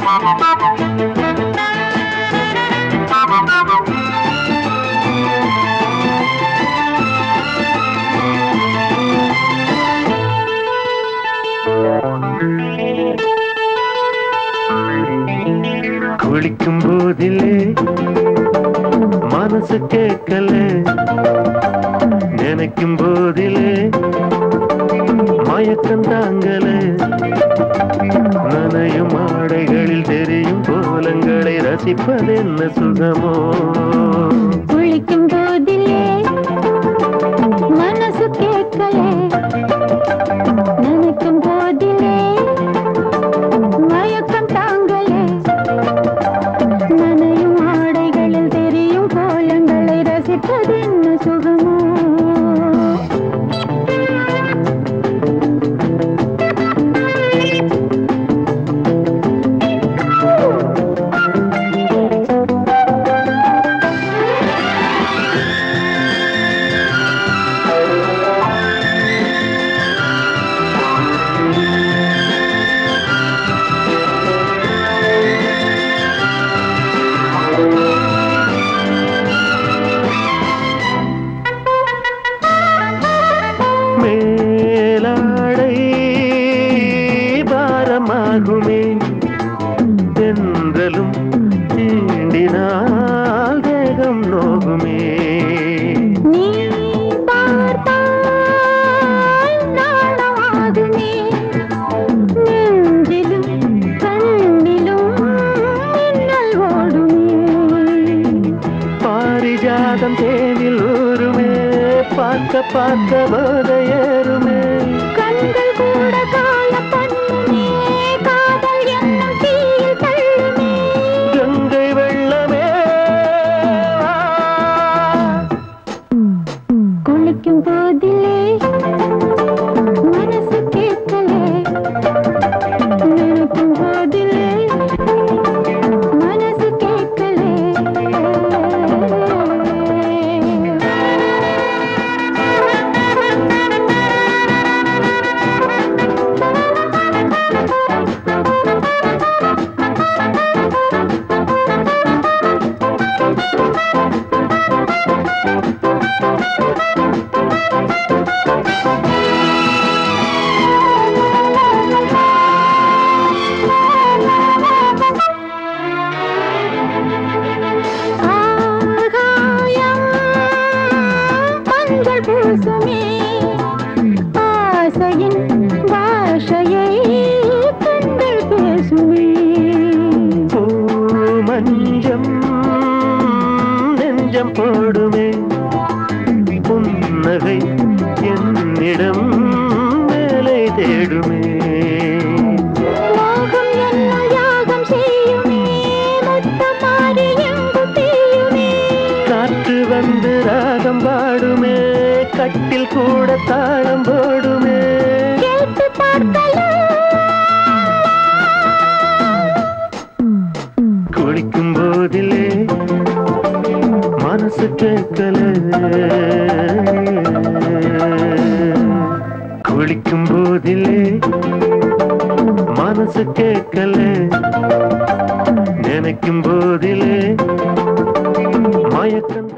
குளிக்கும் போதிலே மனசு கேட்கல நினைக்கும் போதிலே மயக்கம் தாங்கல நனையும் ஆடைகளில் தெரியும் கோலங்களை ரசிப்பதென்ன சுகமோ குளிக்கும் போதிலே மனசு கேட்கலே நினைக்கும் போதிலே மயக்கம் தாங்கலே நனையும் ஆடைகளில் தெரியும் கோலங்களை ரசிப்பது என்ன சுகமோ மேலாடை பாரமாகுமே தென்றலும் தீண்டினால் தேகம் நோகுமே நீ பார்த்தால் நாணமாகுமே நெஞ்சிலும் கண்ணிலும் மின்னல் ஓடுமே பாரிஜாதம் தேனில் ஊருமே பார்க்க பார்க்க போதையேறுமே கண்கள் கூட கால பண்ணுமே காதல் என்னும் தீயில் தள்ளுமே கங்கை வெள்ளமே வா. குளிக்கும் போதிலே மனசு கேட்கலே நினைக்கும் போதிலே மனசு கேட்கலே ஆகாயம் மஞ்சள் பூசுமே ஆசையின் பாஷையை கண்கள் பேசுமே பூ மஞ்சம் நெஞ்சம் போடுமே புன்னகை என்னிடம் மேலே தேடுமே மோகம் என்னும் யாகம் செய்யுமே முத்தமாறி எங்கும் பெய்யுமே காற்று வந்து ராகம் பாடுமே கட்டில் கூட தாளம் போடுமே கேட்டு பார்க்கலாம் குளிக்கும் போதிலே மனசு கேட்கல குளிக்கும் போதிலே மனசு கேட்கல நினைக்கும் போதிலே மயக்கம்